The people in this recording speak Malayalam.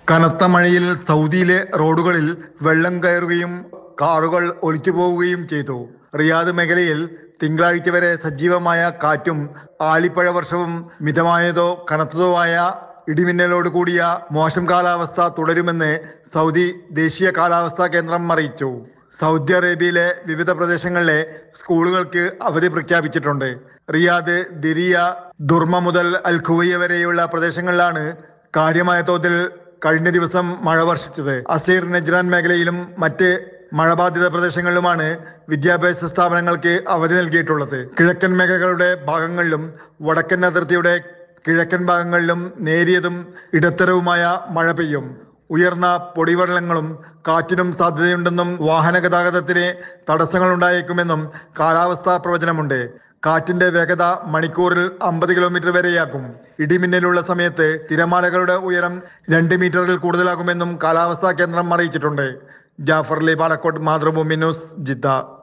കനത്ത മഴയിൽ സൗദിയിലെ റോഡുകളിൽ വെള്ളം കയറുകയും കാറുകൾ ഒലിച്ചു പോവുകയും ചെയ്തു റിയാദ് മേഖലയിൽ തിങ്കളാഴ്ച വരെ സജീവമായ കാറ്റും ആലിപ്പഴ വർഷവും മിതമായതോ കനത്തതോ ആയ ഇടിമിന്നലോട് കൂടിയ മോശം കാലാവസ്ഥ തുടരുമെന്ന് സൗദി ദേശീയ കാലാവസ്ഥാ കേന്ദ്രം അറിയിച്ചു സൗദി അറേബ്യയിലെ വിവിധ പ്രദേശങ്ങളിലെ സ്കൂളുകൾക്ക് അവധി പ്രഖ്യാപിച്ചിട്ടുണ്ട് റിയാദ് ദിരിയ ദുർമ മുതൽ അൽ ഖുവയ്യ വരെയുള്ള പ്രദേശങ്ങളിലാണ് കാര്യമായ തോതിൽ കഴിഞ്ഞ ദിവസം മഴ വർഷിച്ചത് അസീർ നജ്റാൻ മേഖലയിലും മറ്റ് മഴബാധിത പ്രദേശങ്ങളിലുമാണ് വിദ്യാഭ്യാസ സ്ഥാപനങ്ങൾക്ക് അവധി നൽകിയിട്ടുള്ളത് കിഴക്കൻ മേഖലകളുടെ ഭാഗങ്ങളിലും വടക്കൻ അതിർത്തിയുടെ കിഴക്കൻ ഭാഗങ്ങളിലും നേരിയതും ഇടത്തരവുമായ മഴ പെയ്യും ഉയർന്ന പൊടിവെള്ളങ്ങളും കാറ്റിനും സാധ്യതയുണ്ടെന്നും വാഹന ഗതാഗതത്തിന് തടസ്സങ്ങൾ ഉണ്ടായേക്കുമെന്നും കാലാവസ്ഥാ പ്രവചനമുണ്ട് കാറ്റിന്റെ വേഗത മണിക്കൂറിൽ അമ്പത് കിലോമീറ്റർ വരെയാക്കും ഇടിമിന്നലുള്ള സമയത്ത് തിരമാലകളുടെ ഉയരം രണ്ട് മീറ്ററിൽ കൂടുതലാകുമെന്നും കാലാവസ്ഥാ കേന്ദ്രം അറിയിച്ചിട്ടുണ്ട് ജാഫർ അലി പാലക്കോട്ട് മാതൃഭൂമി ന്യൂസ് ജിദ്ദ